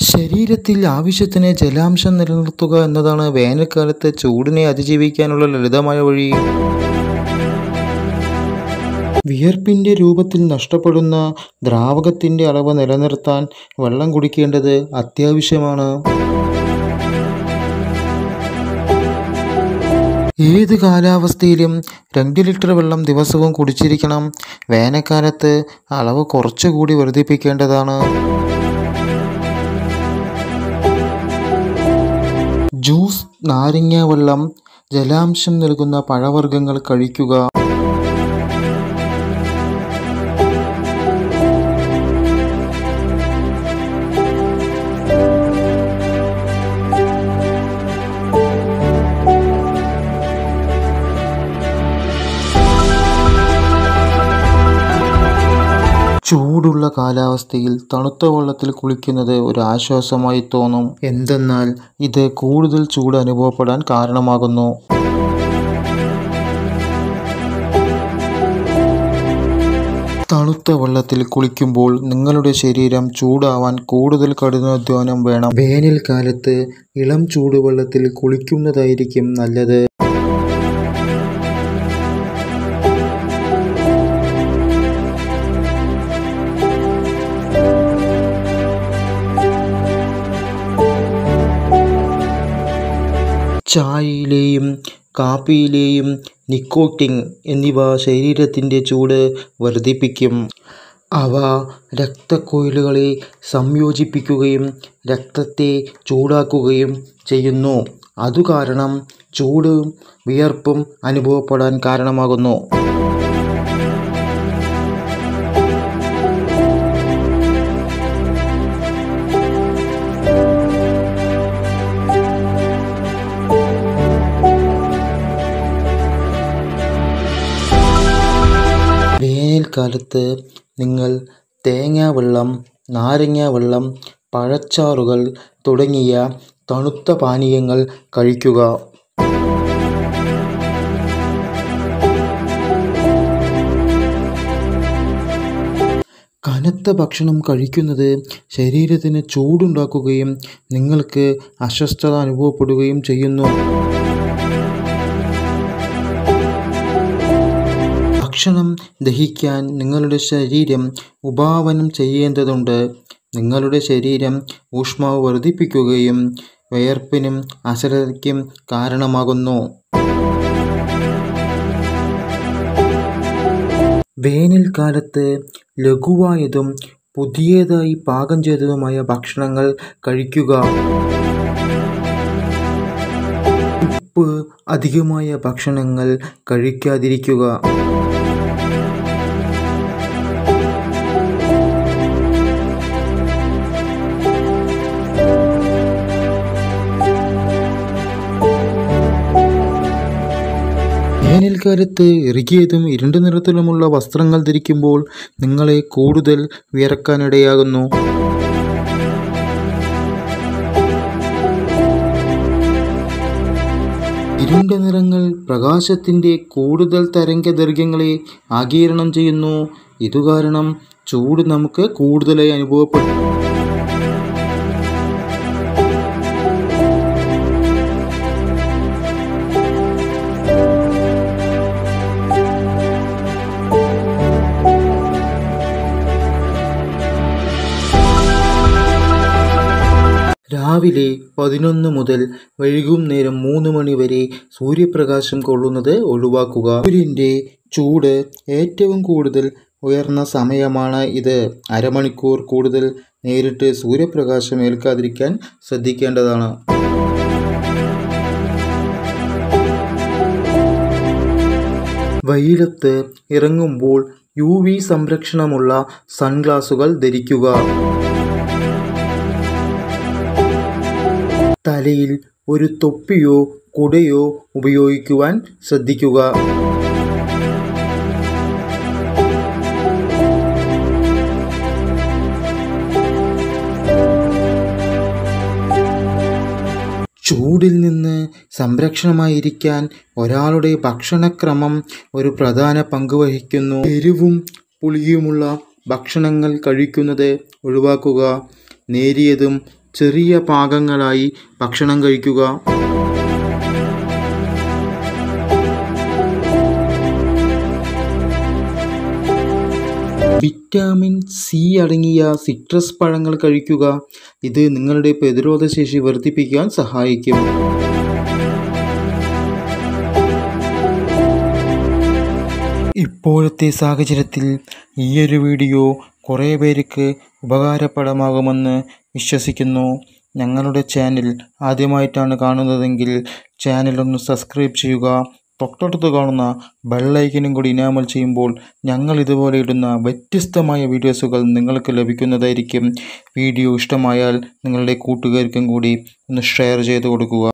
ശരീരത്തിൽ ആവശ്യത്തിന് ജലാംശം നിലനിർത്തുക എന്നതാണ് വേനൽക്കാലത്ത് ചൂടിനെ അതിജീവിക്കാനുള്ള ലളിതമായ വഴി വിയർപ്പിൻ്റെ രൂപത്തിൽ നഷ്ടപ്പെടുന്ന ദ്രാവകത്തിൻ്റെ അളവ് നിലനിർത്താൻ വെള്ളം കുടിക്കേണ്ടത് അത്യാവശ്യമാണ് ഏത് കാലാവസ്ഥയിലും രണ്ട് ലിറ്റർ വെള്ളം ദിവസവും കുടിച്ചിരിക്കണം വേനൽക്കാലത്ത് അളവ് കുറച്ചുകൂടി വർദ്ധിപ്പിക്കേണ്ടതാണ് ജ്യൂസ് നാരങ്ങ വെള്ളം ജലാംശം നൽകുന്ന പഴവർഗ്ഗങ്ങൾ കഴിക്കുക ചൂടുള്ള കാലാവസ്ഥയിൽ തണുത്ത വെള്ളത്തിൽ കുളിക്കുന്നത് ഒരു ആശ്വാസമായി തോന്നും എന്തെന്നാൽ ഇത് കൂടുതൽ ചൂട് അനുഭവപ്പെടാൻ കാരണമാകുന്നു തണുത്ത വെള്ളത്തിൽ കുളിക്കുമ്പോൾ നിങ്ങളുടെ ശരീരം ചൂടാവാൻ കൂടുതൽ കഠിനാധ്വാനം വേണം വേനൽക്കാലത്ത് ഇളം ചൂടുവെള്ളത്തിൽ കുളിക്കുന്നതായിരിക്കും നല്ലത് ചായയിലെയും കാപ്പിയിലെയും നിക്കോട്ടിൻ എന്നിവ ശരീരത്തിൻ്റെ ചൂട് വർദ്ധിപ്പിക്കും അവ രക്തക്കുഴലുകളെ സംയോജിപ്പിക്കുകയും രക്തത്തെ ചൂടാക്കുകയും ചെയ്യുന്നു അതുകാരണം ചൂടും വിയർപ്പും അനുഭവപ്പെടാൻ കാരണമാകുന്നു വേനൽക്കാലത്ത് നിങ്ങൾ തേങ്ങാ വെള്ളം നാരങ്ങ വെള്ളം പഴച്ചാറുകൾ തുടങ്ങിയ തണുത്ത പാനീയങ്ങൾ കഴിക്കുക കനത്ത ഭക്ഷണം കഴിക്കുന്നത് ശരീരത്തിന് ചൂടുണ്ടാക്കുകയും നിങ്ങൾക്ക് അസ്വസ്ഥത അനുഭവപ്പെടുകയും ചെയ്യുന്നു ഭക്ഷണം ദഹിക്കാൻ നിങ്ങളുടെ ശരീരം ഉപാവനം ചെയ്യേണ്ടതുണ്ട് നിങ്ങളുടെ ശരീരം ഊഷ്മാവ് വർദ്ധിപ്പിക്കുകയും വിയർപ്പിനും അശ്രദ്ധയ്ക്കും കാരണമാകുന്നു വേനൽക്കാലത്ത് ലഘുവായതും പുതിയതായി പാകം ചെയ്തതുമായ ഭക്ഷണങ്ങൾ കഴിക്കുക ഉപ്പ് അധികമായ ഭക്ഷണങ്ങൾ കഴിക്കാതിരിക്കുക വേനൽക്കാലത്ത് ഇറുകിയതും ഇരുണ്ട നിറത്തിലുമുള്ള വസ്ത്രങ്ങൾ ധരിക്കുമ്പോൾ നിങ്ങളെ കൂടുതൽ വിയർക്കാനിടയാകുന്നു ഇരുണ്ട നിറങ്ങൾ പ്രകാശത്തിൻ്റെ കൂടുതൽ തരംഗദൈർഘ്യങ്ങളെ ആഗിരണം ചെയ്യുന്നു ഇതുകാരണം ചൂട് നമുക്ക് കൂടുതലായി അനുഭവപ്പെടും രാവിലെ പതിനൊന്ന് മുതൽ വൈകുന്നേരം മൂന്ന് മണി വരെ സൂര്യപ്രകാശം കൊള്ളുന്നത് ഒഴിവാക്കുക സൂര്യൻ്റെ ചൂട് ഏറ്റവും കൂടുതൽ ഉയർന്ന സമയമാണ് ഇത് അരമണിക്കൂർ കൂടുതൽ നേരിട്ട് സൂര്യപ്രകാശം ഏൽക്കാതിരിക്കാൻ ശ്രദ്ധിക്കേണ്ടതാണ് വെയിലത്ത് ഇറങ്ങുമ്പോൾ യു വി സംരക്ഷണമുള്ള സൺഗ്ലാസുകൾ ധരിക്കുക തലയിൽ ഒരു തൊപ്പിയോ കുടയോ ഉപയോഗിക്കുവാൻ ശ്രദ്ധിക്കുക ചൂടിൽ നിന്ന് സംരക്ഷണമായിരിക്കാൻ ഒരാളുടെ ഭക്ഷണക്രമം ഒരു പ്രധാന പങ്ക് വഹിക്കുന്നു എരിവും പുളിയുമുള്ള ഭക്ഷണങ്ങൾ കഴിക്കുന്നത് ഒഴിവാക്കുക നേരിയതും ചെറിയ പാകങ്ങളായി ഭക്ഷണം കഴിക്കുക വിറ്റാമിൻ സി അടങ്ങിയ സിട്രസ് പഴങ്ങൾ കഴിക്കുക ഇത് നിങ്ങളുടെ പ്രതിരോധശേഷി വർദ്ധിപ്പിക്കാൻ സഹായിക്കും ഇപ്പോഴത്തെ സാഹചര്യത്തിൽ ഈയൊരു വീഡിയോ കുറേ പേർക്ക് ഉപകാരപ്രദമാകുമെന്ന് വിശ്വസിക്കുന്നു ഞങ്ങളുടെ ചാനൽ ആദ്യമായിട്ടാണ് കാണുന്നതെങ്കിൽ ചാനൽ ഒന്ന് സബ്സ്ക്രൈബ് ചെയ്യുക തൊട്ടടുത്ത് കാണുന്ന ബെല്ലൈക്കനും കൂടി ഇനാമൽ ചെയ്യുമ്പോൾ ഞങ്ങൾ ഇതുപോലെ ഇടുന്ന വ്യത്യസ്തമായ വീഡിയോസുകൾ നിങ്ങൾക്ക് ലഭിക്കുന്നതായിരിക്കും വീഡിയോ ഇഷ്ടമായാൽ നിങ്ങളുടെ കൂട്ടുകാർക്കും കൂടി ഒന്ന് ഷെയർ ചെയ്ത് കൊടുക്കുക